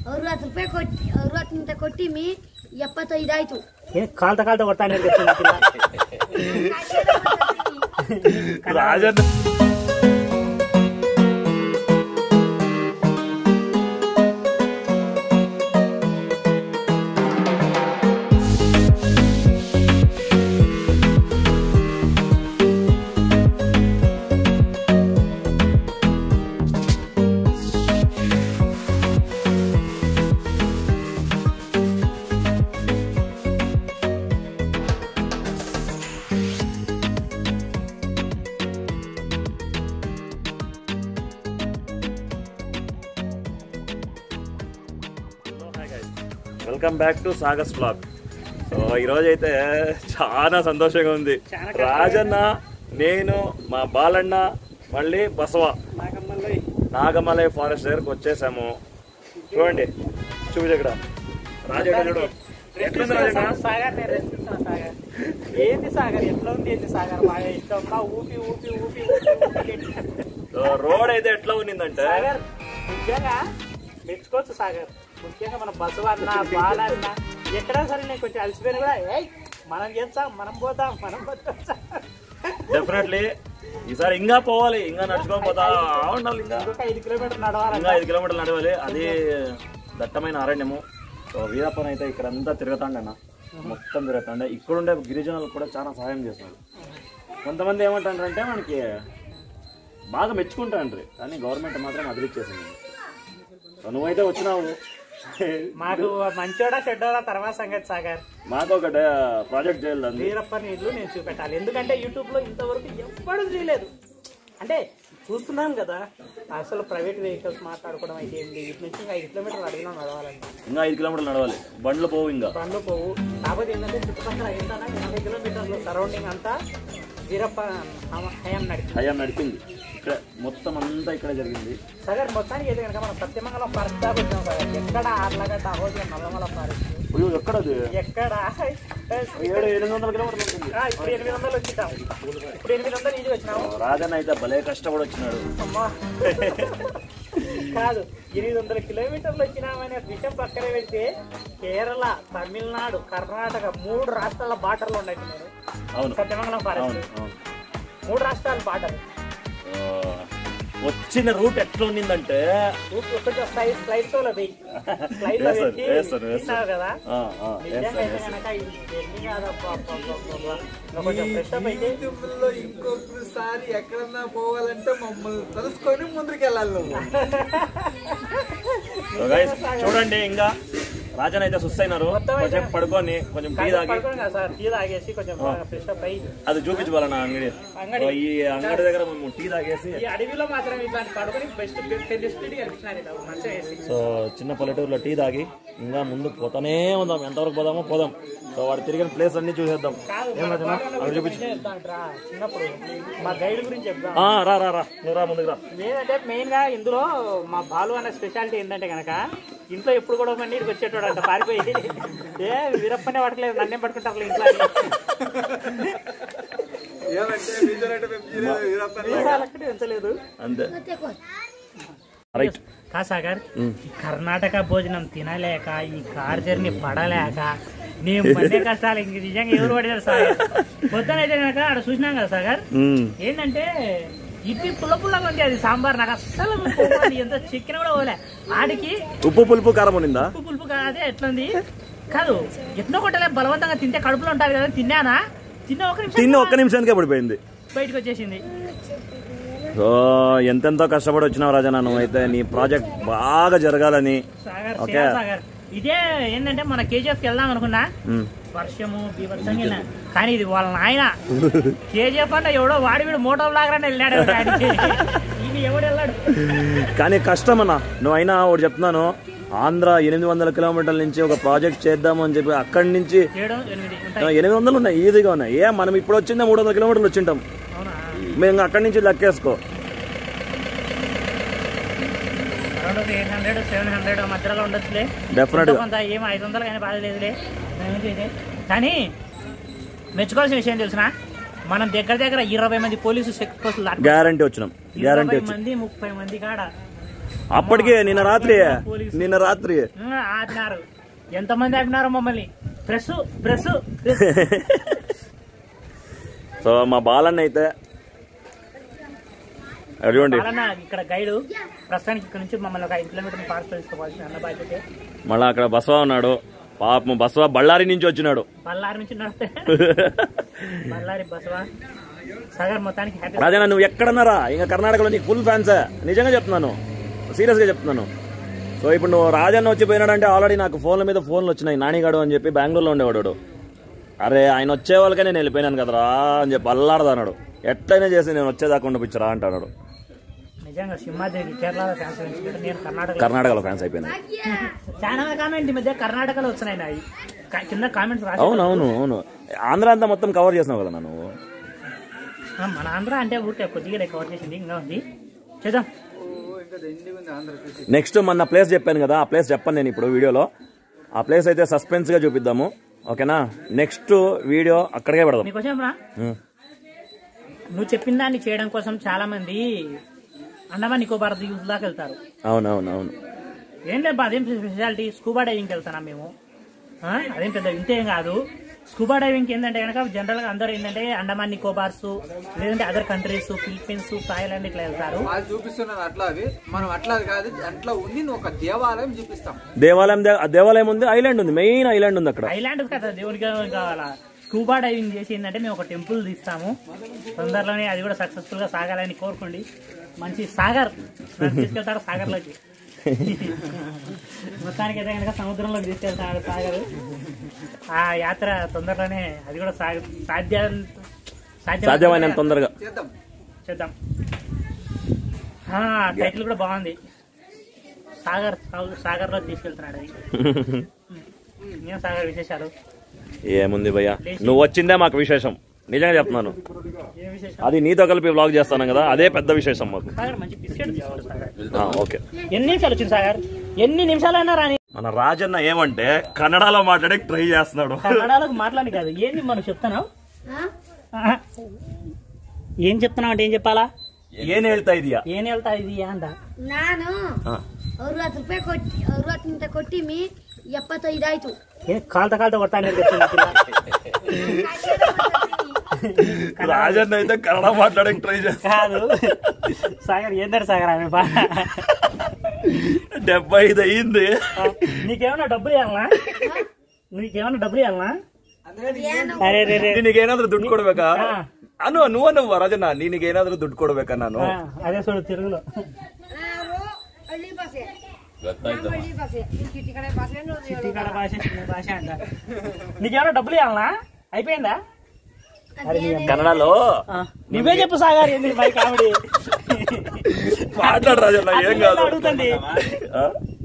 ಅರವತ್ತು ರೂಪಾಯಿ ಕೊಟ್ಟು ಅರವತ್ತಿಂತ ಕೊಟ್ಟು ಮೀ ಎಪ್ಪತ್ತೈದಾಯ್ತು ಏನ್ ಕಾಲ್ತ ಕಾಲ್ತ ಕೊಡ್ತಾನೆ రాజన్న వెల్కమ్ బ్యాక్ టు సాగస్ బ్లాగ్ సో ఈరోజు అయితే చాలా సంతోషంగా ఉంది రాజన్న నేను మా బాలన్న మళ్ళీ బసవ నాగమలై ఫారెస్ట్ దగ్గరకు వచ్చేసాము చూడండి చూపించు ఇక్కడ రాజన్న చూడు ఎట్లుంది రాజన్న సాగర్ నేను రెస్పిస్తున్నా సాగర్ ఏంది సాగర్ ఎట్లా ఉంది ఏంది సాగర్ బాగా ఇష్టం నా ఊపి ఊపి ఊపి ఊపి ఊపి సో రోడ్ అయితే ఎట్లా ఉన్నిందంటే సాగర్ ముఖ్యంగా మెచ్చుకోవచ్చు సాగర్ ముఖ్యంగా మన బసవన్న బాలన్న ఎక్కడా సరే నేను కొంచెం అలసిపోయిన కూడా ఏయ్ మనం చేస్తాం మనం పోతాం మనం పోతాం డెఫినెట్లీ ఈసారి ఇంకా పోవాలి ఇంకా నడుచుకొని పోతా ఉండాలి ఇంకా ఇంకొక ఐదు కిలోమీటర్ ఇంకా నడవాలంట ఐదు కిలోమీటర్లు నడవాలి అది దట్టమైన అరణ్యము సో వీరప్పన్ అయితే ఇక్కడ అంతా తిరుగుతాండన్న మొత్తం తిరుగుతాండే ఇక్కడుండే గిరిజనులకు కూడా చాలా సహాయం చేస్తున్నారు కొంతమంది ఏమంటారంటే మనకి బాగా మెచ్చుకుంటాండ్రి కానీ గవర్నమెంట్ మాత్రం అదిలిచ్చేసింది సో నువ్వైతే వచ్చినావు మాకు మంచోడా చెడ్డోడా తర్వాత సంగతి సాగర్ మాకు ఒక ప్రాజెక్ట్ చేయాలి వీరప్పని ఇల్లు నేను చూపెట్టాలి ఎందుకంటే యూట్యూబ్ లో ఇంతవరకు ఎవ్వడు చేయలేదు అంటే చూస్తున్నాం కదా అసలు ప్రైవేట్ వెహికల్స్ మాట్లాడుకోవడం అయితే ఏంటి ఇటు నుంచి ఇంకా ఐదు కిలోమీటర్లు అడిగినా నడవాలండి ఇంకా ఐదు కిలోమీటర్లు నడవాలి బండ్లు పోవు ఇంకా బండ్లు పోవు కాకపోతే ఏంటంటే చుట్టుపక్కల ఏంటన్నా ఎనభై కిలోమీటర్లు సరౌండింగ్ అంతా వీరప్ప హమ- హయాం నడిచింది హయా నడిపింది ఇక్కడ మొత్తం అంతా ఇక్కడ జరిగింది సగర్ మొత్తానికి అయితే కనుక మనం సత్యమంగళం ఫారెస్ట్ దాకా వచ్చాం కదా ఎక్కడ ఆర్లగడ్డ అహోజ నల్లమల ఫారెస్ట్ అయ్యో ఎక్కడది ఎక్కడ ఏడు ఎనిమిది వందల కిలోమీటర్లు ఉంటుంది ఆ, ఇప్పుడు ఎనిమిది వందలు వచ్చినాం ఇప్పుడు ఎనిమిది వందలు ఈజీ వచ్చినాము రాజన్న అయితే భలే కష్టపడి వచ్చినాడు అమ్మా కాదు ఎనిమిది వందల కిలోమీటర్లు వచ్చినామనే విషయం పక్కన పెడితే కేరళ తమిళనాడు కర్ణాటక మూడు రాష్ట్రాల బార్డర్లు ఉన్నాయి నేను అవును సత్యమంగళం అవును ఫారెస్ట్ అవును మూడు రాష్ట్రాల బార్డర్ ఆ, వచ్చిన రూట్ ఎట్లా ఉండిందంటే కొంచెం ఫ్లైట్ ఫ్లైట్ లో వెయ్యి ఫ్లైట్ లో వేస్తారు, పెట్టి వేస్తారు, వేస్తారు. తిన్నావు కదా ఆ, ఆ, నిజంగా వేస్తారు, అయితే వేస్తారు. కనుక ఇది జర్నీ కాదబ్బా, అబ్బా, అబ్బా, అబ్బా, అబ్బా. ఇంకా కొంచెం ఫ్రెష్ అప్ అయితే యూట్యూబ్లో ఇంకొకసారి ఎక్కడన్నా పోవాలంటే మమ్మల్ని తలుసుకొని ముందుకెళ్ళాలి నువ్వు So guys, చూడండి ఇంకా రాజన్ అయితే సుస్తైనారు మొత్తం అయితే- కొంచెం పడుకొని కొంచెం టీ కాసేపు తాగి పడుకోండి కదా సార్ టీ తాగేసి కొంచెం ఫ్రెష్ అప్ అయ్యి అది చూపించవాలన్న అంగడి అంగడి. So, ఈ అంగడి దగ్గర మేము టీ తాగేసి ఈ అడవిలో మాత్రం ఇట్లాంటి పడుకొని బెస్ట్ బెస్ట్ కనిపించినారు ఇలా మంచిగా వేసి సో చిన్న పల్లెటూరులో టీ తాగి ఇంకా ముందుకు పోతానే ఉందాం ఎంతవరకు పోదామో పోదాం సో వాడు తిరిగిన ప్లేస్ అన్ని చూసేద్దాం కాదు ఏం మన రాజన్న బాలన్న అవి గురించి చూపించు చెప్తాంట్రా, చిన్నప్పుడు మా గైడ్ గురించి చెప్తాం ఆ, రా రా రా నువ్వు రా ముందుకు రా ఏంటంటే మెయిన్ గా ఇందులో మా బాలు అనే స్పెషాలిటీ ఏంటంటే గనక ఇంట్లో ఎప్పుడు కూడా మంది ఇక్కడికి వచ్చేటోడు అంట పారిపోయి ఏ వీరప్పనే పట్టలేదు నన్నే పట్టుకుంటారు ఇంట్లో అని. ఏమంటే విజయనగరం వెబ్ సిరీస్ వీరప్పని ఏ వాళ్ళక్కడే ఉంచలేదు అంతే ಮತ್ತೆ ಕೊಡು. రైట్ కా సాగర్ ఈ కర్ణాటక భోజనం తినలేక ఈ కార్ జర్నీ పడలేక నేను పడే కష్టాలు ఇంక నిజంగా ఎవరు పడినారు సాగర్ పొద్దునైతే కనుక అక్కడ చూసినాం కదా సాగర్ ఏంటంటే ఇడ్లీ పుల్ల పుల్లగా ఉంది అది సాంబార్ నాకు అస్సలు పోవాలి. ఎంత చికెన్ కూడా పోలే ఆడికి ఉప్పు పులుపు కారం ఉన్నిందా ఉప్పు పులుపు కాదే ఎట్లుంది కాదు ఎట్నో కొట్టలే బలవంతంగా తింటే కడుపులో ఉంటుంది కదా తిన్నానా తిన్న ఒక తిన్న నిమిషం ఒక్క నిమిషానికే పడిపోయింది బయటకు వచ్చేసింది సో ఎంతెంతో కష్టపడి వచ్చినావు రాజన్న నువ్వైతే నీ ప్రాజెక్ట్ బాగా జరగాలని సాగర్ ఓకే. శివ సాగర్ ఇదే ఏంటంటే మన కేజీఎఫ్ కి వెళ్దాం అనుకున్నా మ్మ్. వర్షము బీభత్సంగా వెళ్ళినా. కానీ ఇది వాళ్ళ నాయన కేజీఎఫ్ అంటే ఎవడో వాడి వీడు మోటార్ లాగానే వెళ్ళాడు ఆయనకి. ఈయన ఎవడు వెళ్ళాడు కానీ కష్టం అన్న నువ్వు అయినా ఒకటి చెప్తున్నాను ఆంధ్ర ఎనిమిది వందల కిలోమీటర్ల నుంచి ఒక ప్రాజెక్ట్ చేద్దాము అని చెప్పి అక్కడి నుంచి ఏడు ఎనిమిది ఆ, ఉంటాయి ఎనిమిది వందలు ఉన్నాయి ఈజీగా ఉన్నాయి ఏ మనం ఇప్పుడు వచ్చిందే మూడు వందల కిలోమీటర్లు వచ్చింటాం అవునా మేము ఇంకా అక్కడి నుంచి లెక్కేసుకో around eight hundred seven hundred మధ్యలో ఉండొచ్చులే డెఫినెట్ గా కొంత ఏం ఐదు వందలు కానీ బాధలేదులే మేమైతే ఇదే. కానీ మెచ్చుకోవాల్సిన విషయం తెలిసిన మనం దగ్గర దగ్గర ఇరవై మంది పోలీసు చెక్ పోస్టులు దాటి గ్యారంటీ వచ్చినాం గ్యారంటీ ఇరవై వచ్చి మంది ముప్పై మంది కాడ అప్పటికే నిన్న రాత్రి నిన్న రాత్రి ఉమ్, ఆడినారు ఎంతమంది ఆడినారు మమ్మల్ని ప్రెస్ ప్రెస్ సో మా బాలన్న అయితే అది చూడండి పాలన ఇక్కడ గైడ్ ప్రస్తుతానికి ఇక్కడ నుంచి మమ్మల్ని ఒక ఐదు కిలోమీటర్లు పార్క్ తీసుకోవాల్సిన అన్న బాధ్యత మళ్ళా అక్కడ బస్వా ఉన్నాడు పాపం బస్వా బళ్ళారి నుంచి వచ్చినాడు బళ్ళారి నుంచి నడితే బళ్ళారి బసవా సాగర్ మొత్తానికి హ్యాపీ రాజన్న నువ్వు ఎక్కడన్నారా ఇంకా కర్ణాటకలో నీకు ఫుల్ ఫ్యాన్స్ నిజంగా చెప్తున్నాను సీరియస్ గా చెప్తున్నాను సో ఇప్పుడు నువ్వు రాజన్న వచ్చి పోయినాడంటే ఆల్రెడీ నాకు ఫోన్ల మీద ఫోన్లు వచ్చినాయి నానిగాడు అని చెప్పి బెంగళూరులో ఉండేవాడు అరే ఆయన వచ్చే వాళ్ళకే నేను వెళ్ళిపోయినాను కదరా అని చెప్పి అల్లాడదన్నాడు ఎట్లయినా చేసి నేను వచ్చేదాకా ఉండిపించరా అంటున్నాడు నిజంగా సింహాద్రికి కేరళలో ఫ్యాన్స్ పెంచుకుంటే నేను కర్ణాటక కర్ణాటకలో ఫ్యాన్స్ అయిపోయింది చాలా కామెంట్ ఈ మధ్య కర్ణాటకలో వచ్చినాయి నాయి క- కింద కామెంట్స్ రాసి అవును అవును అవును ఆంధ్ర అంతా మొత్తం కవర్ చేసినావు కదా నువ్వు ఆ, మన ఆంధ్ర అంటే ఊరికే కొద్దిగా కవర్ చేసింది ఇంకా ఉంది చేద్దాం ఇంకా దండి ఉంది ఆంధ్రప్రదేశ్ నెక్స్ట్ మొన్న ప్లేస్ చెప్పాను కదా ఆ ప్లేస్ చెప్పను నేను ఇప్పుడు వీడియోలో ఆ ప్లేస్ అయితే సస్పెన్స్ గా చూపిద్దాము ఓకేనా నెక్స్ట్ వీడియో అక్కడికే పెడదాం నీకు వచ్చాం ఉం. నువ్వు చెప్పిన దాన్ని చేయడం కోసం చాలా మంది అండమాన్ నికోబార్ యూజ్ దాకా వెళ్తారు అవును అవును అవును ఏం లేదు బా, అదేం స్పెషాలిటీ స్కూబా డైవింగ్కి వెళ్తున్నాం మేము ఆ, అదేం పెద్ద ఇంతేం కాదు స్కూబా డైవింగ్ ఏంటంటే కనుక జనరల్ గా అందరూ ఏంటంటే అండమాన్ నికోబార్స్ లేదంటే అదర్ కంట్రీస్ ఫిలిప్పీన్స్ థాయిలాండ్ ఇట్లా వెళ్తారు వాళ్ళు చూపిస్తున్నారు అట్లా అవి మనం అట్లా కాదు అట్లా ఉంది నువ్వు ఒక దేవాలయం చూపిస్తాం దేవాలయం దే- ఆ దేవాలయం ఉంది ఐలాండ్ ఉంది మెయిన్ ఐలాండ్ ఉంది అక్కడ ఐలాండ్ కదా దేవునికి కావాలా స్కూబా డైవింగ్ చేసి ఏంటంటే మేము ఒక టెంపుల్ తీస్తాము తొందరలోనే అది కూడా సక్సెస్ఫుల్ గా సాగాలని కోరుకోండి మంచి సాగర్ నన్ను తీసుకెళ్తాడు సాగర్లోకి మొత్తానికి అయితే కనుక సముద్రంలోకి తీసుకెళ్తాడు సాగర్ ఆ యాత్ర తొందరలోనే అది కూడా సాగ సాధ్య సాధ్యమైనంత తొందరగా చేద్దాం చేద్దాం ఆ, టైటిల్ కూడా బాగుంది సాగర్ సాగర్ లో తీసుకెళ్తున్నాడు అది నేను సాగర్ విశేషాలు ఏముంది భయ్యా నువ్వు వచ్చిందే మాకు విశేషం నిజంగా చెప్తున్నాను ఏం విశేషం అది నీతో కలిపి వ్లాగ్ చేస్తాను కదా అదే పెద్ద విశేషం మాకు సాగర్ మంచి బిస్కెట్ తీసుకోవాలి సాగర్ ఆ, ఓకే ఎన్ని నిమిషాలు వచ్చింది సాగర్ ఎన్ని నిమిషాలు అయినా రాని మన రాజన్న ఏమంటే కన్నడలో మాట్లాడే ట్రై చేస్తున్నాడు కన్నడలోకి మాట్లాడి కాదు ఏంది మనం చెప్తున్నావు ఆ? ఏం చెప్తున్నావు అంటే ఏం చెప్పాలా ಏನ್ ಹೇಳ್ತಾ ಇದೀಯಾ ಏನ್ ಹೇಳ್ತಾ ಇದೀಯಾ ಅಂತ ನಾನು ಅರವತ್ತು ರೂಪಾಯಿ ಕೊಟ್ಟಿ ಅರವತ್ತಿಂತ ಕೊಟ್ಟಿಮಿ ಎಪ್ಪತ್ತೈದಾಯ್ತು ಏನ್ ಕಾಲ್ತ ಕಾಲ್ತ ಕೊಡ್ತಾನೆ రాజన్న అయితే కన్నడ మాట్లాడడానికి ట్రై చేస్తా కాదు సాగర్ ఏందరు సాగర్ ఆమె బా డెబ్బై ఐదు అయింది నీకేమన్నా డబ్బులు ఇవ్వాలనా నీకేమన్నా డబ్బులు ఇవ్వాలనా అరే రే రే ನಿನಗೇನಾದ್ರೂ ದುಡ್ಡು ಕೊಡ್ಬೇಕಾ ಹಾ. ಅನು ಅನು ಅನು ರಾಜಣ್ಣ ನಿನಗೇನಾದ್ರೂ ದುಡ್ಡು ಕೊಡ್ಬೇಕಾ ನಾನು ఆ, అదే చూడు తిరుగులో ಹಳ್ಳಿ ಭಾಷೆ ನಮ್ಮ ಹಳ್ಳಿ ಭಾಷೆ ಈ ಕಿಟಿ ಕಡೆ ಭಾಷೆ ನೋಡಿ ఇక్కడ భాష చిన్న భాష అంట నీకేమన్నా డబ్బులు ఇవ్వాలనా అయిపోయిందా కన్నడలో ఆ, నువ్వే చెప్పు సాగర్ ఏంది మై కామెడీ మాట్లాడు రాజన్న ఏం కాదు అడుగుతుంది ఆ?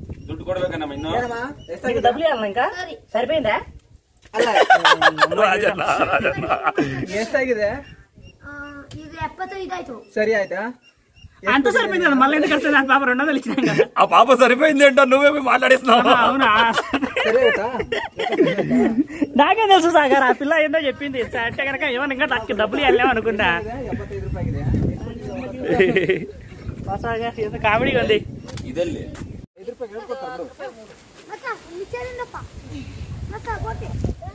నీకు డబ్బులు ఇవ్వాలనా ఇంకా సరిపోయిందా ಅಲ್ಲ ರಾಜಣ್ಣ ರಾಜಣ್ಣ ಎಷ್ಟಾಗಿದೆ ಆ, ಇದು ಎಪ್ಪತ್ತೈದಾಯ್ತು ಸರಿ ಆಯ್ತಾ అంత సరిపోయింది కదా మళ్ళీ ఎందుకు వస్తుంది పాప రెండు వందలు ఇచ్చినాం కదా ఆ పాప సరిపోయింది ఏంటో నువ్వే పోయి మాట్లాడిస్తున్నావు అవునా ಸರಿ ಆಯ್ತಾ నాకేం తెలుసు సాగర్ ఆ పిల్ల ఏందో చెప్పింది అంటే కనుక ఏమన్నా ఇంకా నాకు డబ్బులు ఇవ్వలేము అనుకున్నా ಎಪ್ಪತ್ತೈದು ರೂಪಾಯಿ ಇದೆ మా సాగర్ ఎంత కామెడీ ఉంది ಐದು ರೂಪಾಯಿ ಹೇಳ್ಕೊಡ್ತಾರೆ ಬಿಡು ಮತ್ತ ನಿಚ್ಚರಿಂದಪ್ಪ ಮತ್ತ ಕೊಟ್ಟೆ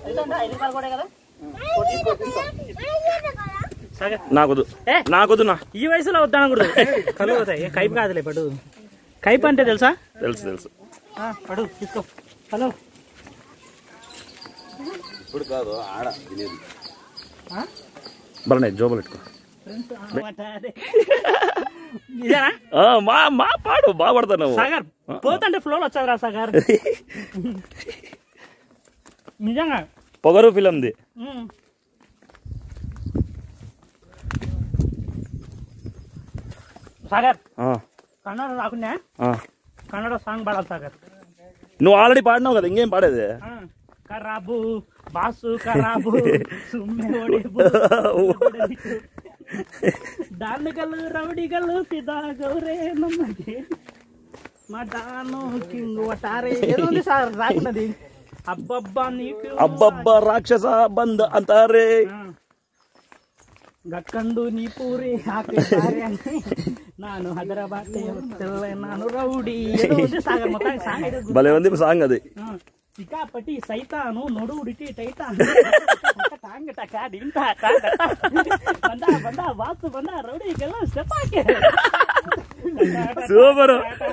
సాగర్ నాకొద్దు ఏ? నాకొద్దు నా ఈ వయసులో వద్దనకూడదు కళ్ళు పోతాయి ఏ, కైపు కాదులే పడు కైపు అంటే తెలుసా తెలుసు తెలుసు ఆ, పడు తీసుకో హలో ఆ? బలనే జోబులు పెట్టుకో ఇదేనా ఆ, మా మా పాడు బాగా పడతావు నువ్వు సాగర్ పోతుంటే ఫ్లోలో వచ్చావురా సాగర్ నిజంగా పొగరు ఫిలంది ఉమ్. సాగర్ ఆ, కన్నడ రాకుండా ఆ. కన్నడ సాంగ్ పాడాలి సాగర్ నువ్వు ఆల్రెడీ పాడినావు కదా ఇంకేం పాడేది ఆ, ఖరాబు బాసు ఖరాబు సుమ్మె ఓడేబు డాన్నుగలు రౌడిగలు సిదా గౌరే నమ్మకి మా డాను కింగ్ వటారే ఏదో ఉంది సార్ రాకున్నది అబ్బబ్బా నీకు అబ్బబ్బా రాక్షస బంద్ అంతారే ఆ. ಗಕ್ಕಂಡು ನೀ ಪೂರಿ ಹಾಕಿ ಬಾರೆ ಅಂತ ನಾನು ಹೈದರಾಬಾದ್ ನಾನು ರೌಡಿ ఏదో ఉంది సాగర్ మొత్తానికి సాంగ్ అయితే గుర్తు. భలే ఉంది సాంగ్ అది ఆ, సికాపట్టి సైతాను నొడువుడికి టైతాను టాంగ టక డింట టాంగ ట. బంద బంద వాస్తు బంద రౌడీకెಲ್ಲ స్టెప్ ಹಾಕಿ సూపర్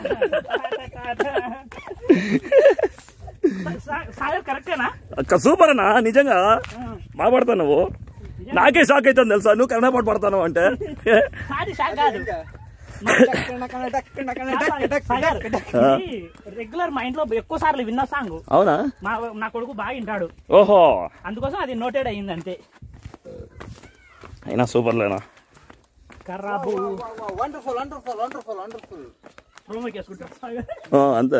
సా- సాగర్ కరెక్టేనా అక్క సూపర్ అన్నా నిజంగా బాగా పడతావు నువ్వు నాకే షాక్ అవుతుంది తెలుసా నువ్వు కన్నడ పాట పడతాను అంటే సాది షాక్ కాదు సాగర్ రెగ్యులర్ మా ఇంట్లో ఎక్కువ సార్లు విన్న సాంగ్ అవునా మా నా కొడుకు బాగా వింటాడు ఓహో అందుకోసం అది నోటెడ్ అయింది అంతే అయినా సూపర్ లేనా ఖరాబు వండర్ఫుల్ వండర్ఫుల్ వండర్ఫుల్ వండర్ఫుల్ రూమ్కి వేసుకుంటాడు సాగర్ ఆ, అంతే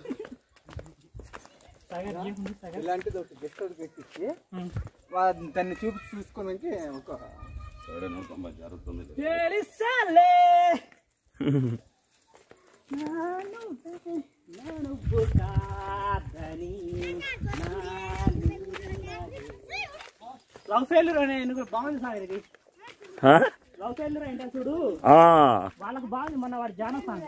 సాగర్ ఏంటి సాగర్ ఇలాంటిది ఒకటి గెస్ట్ ఒకటి పెట్టించి ఉం. వా- దాన్ని చూపి చూసుకోడానికి ఒక తెలిసాలే నాను నాను కాదని లవ్ ఫెయిల్యూర్ అనే ఎందుకు బాగుంది సాగర్ ఇది ఆ? లవ్ ఫెయిల్యూర్ అంటే చూడు ఆ, వాళ్ళకు బాగుంది మొన్న వాడు జాన సాంగ్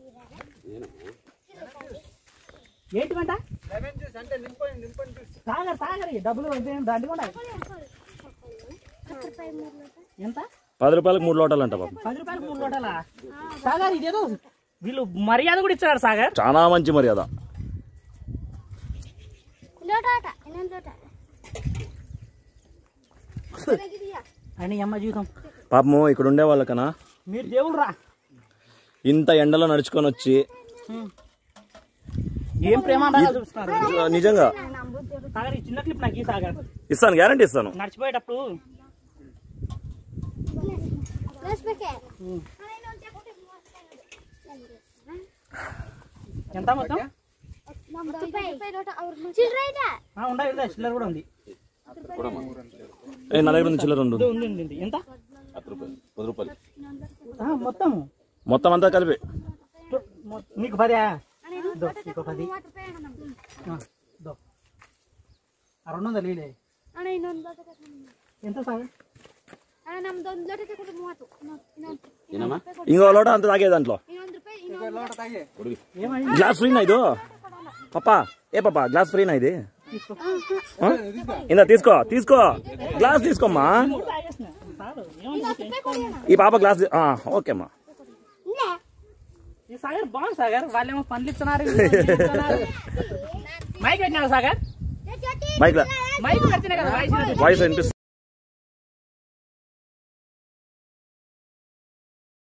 ఏంటివంట లెమన్ జ్యూస్ అంటే నింపండి నింపండి జ్యూస్ సాగర్ సాగర్ డబ్బులు దండి కూడా ఎంత పది రూపాయలకు మూడు లోటాలు అంట పాపం పది రూపాయలకు మూడు లోటాలా సాగర్ ఇదేదో వీళ్ళు మర్యాద కూడా ఇచ్చారు సాగర్ చాలా మంచి మర్యాద లోటాట నేను లోట అని అమ్మ జీవితం పాపము ఇక్కడ ఉండే వాళ్ళకనా మీరు దేవుడు రా ఇంత ఎండలో నడుచుకొని వచ్చి ఏం ప్రేమ అంటారో చూపిస్తున్నారు నిజంగా సాగర్ ఈ చిన్న క్లిప్ నాకు ఈ సాగర్ ఇస్తాను గ్యారంటీ ఇస్తాను నడిచిపోయేటప్పుడు ఎంత మొత్తం చిల్డ్రైనా ఆ, ఉండాలి ఉండాలి చిల్లర కూడా ఉంది ఏ, నా దగ్గర ఉంది చిల్లర రెండు ఉంది, ఉంది ఉంది, ఉంది ఎంత ఆ, మొత్తం మొత్తం అంతా కలిపి మొ- నీకు పదా దో, నీకు పది ఆ, దో. ఆ రెండు వందలు ఇలే ಅಣ್ಣ ಇನ್ನೊಂದು ಲೋಟ ತಗೊಂಡು ఎంత సాగర్ ಅಣ್ಣ ನಮ್ದು ಒಂದು ಲೋಟ ತಗೊಂಡು ಮೂವತ್ತು ಇನ್ನೊಂದು ಇನ್ನೊಂದು ರೂಪಾಯಿ ಕೊಡು. ఇంకో లోట అంత తాగే దాంట్లో ಇನ್ನೊಂದು ರೂಪಾಯಿ ಇನ್ನೊಂದು లోట తాగే ఏమైంది గ్లాస్ ఫ్రీనా ఇది పాపా ఏ పాపా గ్లాస్ ఫ్రీనా ఇది తీసుకో ఆ? ఇందా తీసుకో తీసుకో గ్లాస్ తీసుకోమ్మా మూడు తాగేసిన చాలు ఏమైంది ఈ పాప గ్లాస్ తీ- ఆ, ఓకే అమ్మా ಇಲ್ಲ ఈ సాగర్ బాగుంది సాగర్ వాళ్ళేమో పనులు ఇస్తున్నారు వీళ్ళు పనులు ఇస్తున్నారు. మైక్ పెట్టినాడు సాగర్ మైక్ మైక్ పెడితేనే కదా వాయిస్ వినదు. వాయిస్ వినిపిస్తుంది